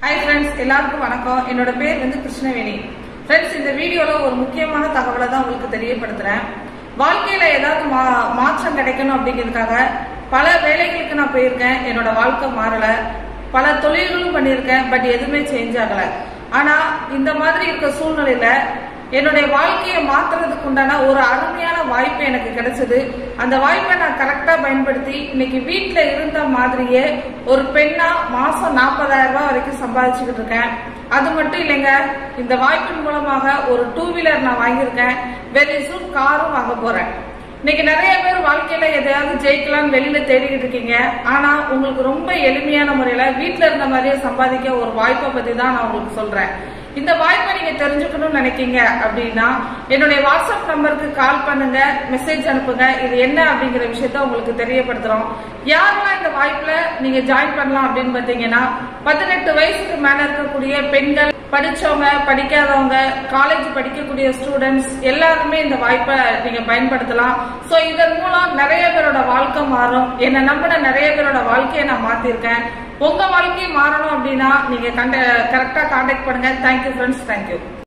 hi friends எல்லாருக்கும் வணக்கம் என்னோட பேர் வந்து கிருஷ்ணவேணி ஃப்ரெண்ட்ஸ் இந்த வீடியோல ஒரு முக்கியமான தகவலை தான் உங்களுக்கு தெரியப்படுத்துறேன் வாழ்க்கையில ஏதாவது மா மாற்றம் கிடைக்கணும் அப்படிங்கிறதுக்காக பல வேலைகளுக்கு நான் போயிருக்கேன் என்னோட வாழ்க்கை மாறல பல தொழில்களும் பண்ணியிருக்கேன் பட் எதுவுமே சேஞ்ச் ஆகல ஆனா இந்த மாதிரி இருக்க சூழ்நிலையில என்னுடைய வாழ்க்கையை மாத்துறதுக்கு உண்டான ஒரு அருமையான வாய்ப்பு எனக்கு கிடைச்சது அந்த வாய்ப்பை நான் கரெக்டா பயன்படுத்தி இன்னைக்கு வீட்ல இருந்த மாதிரியே ஒரு பெண்ணா மாசம் நாற்பதாயிரம் ரூபாய் வரைக்கும் சம்பாதிச்சுக்கிட்டு இருக்கேன் அது மட்டும் இல்லைங்க இந்த வாய்ப்பின் மூலமாக ஒரு டூ வீலர் நான் வாங்கியிருக்கேன் வெரி சூன் காரும் வாங்க போறேன் இன்னைக்கு நிறைய பேர் வாழ்க்கையில எதையாவது ஜெயிக்கலாம்னு வெளியில தேடிக்கிட்டு இருக்கீங்க ஆனா உங்களுக்கு ரொம்ப எளிமையான முறையில வீட்ல இருந்த மாதிரியே சம்பாதிக்க ஒரு வாய்ப்பை பத்தி தான் நான் உங்களுக்கு சொல்றேன் இந்த வாய்ப்பை நீங்க தெரிஞ்சுக்கணும்னு நினைக்கீங்க அப்படின்னா என்னுடைய வாட்ஸ்அப் நம்பருக்கு கால் பண்ணுங்க மெசேஜ் அனுப்புங்க இது என்ன அப்படிங்கிற விஷயத்த உங்களுக்கு தெரியப்படுத்துறோம் யாரெல்லாம் இந்த வாய்ப்புல நீங்க ஜாயின் பண்ணலாம் அப்படின்னு பாத்தீங்கன்னா பதினெட்டு வயசுக்கு மேல இருக்கக்கூடிய பெண்கள் படிச்சவங்க படிக்காதவங்க காலேஜ் படிக்கக்கூடிய ஸ்டூடெண்ட்ஸ் எல்லாருமே இந்த வாய்ப்பை நீங்க பயன்படுத்தலாம் சோ இதன் மூலம் நிறைய பேரோட வாழ்க்கை மாறும் என்னை நம்பின நிறைய பேரோட வாழ்க்கையை நான் மாத்திருக்கேன் உங்க வாழ்க்கையை மாறணும் அப்படின்னா நீங்க கண்ட கரெக்டா கான்டாக்ட் பண்ணுங்க தேங்க்யூ ஃப்ரெண்ட்ஸ் தேங்க்யூ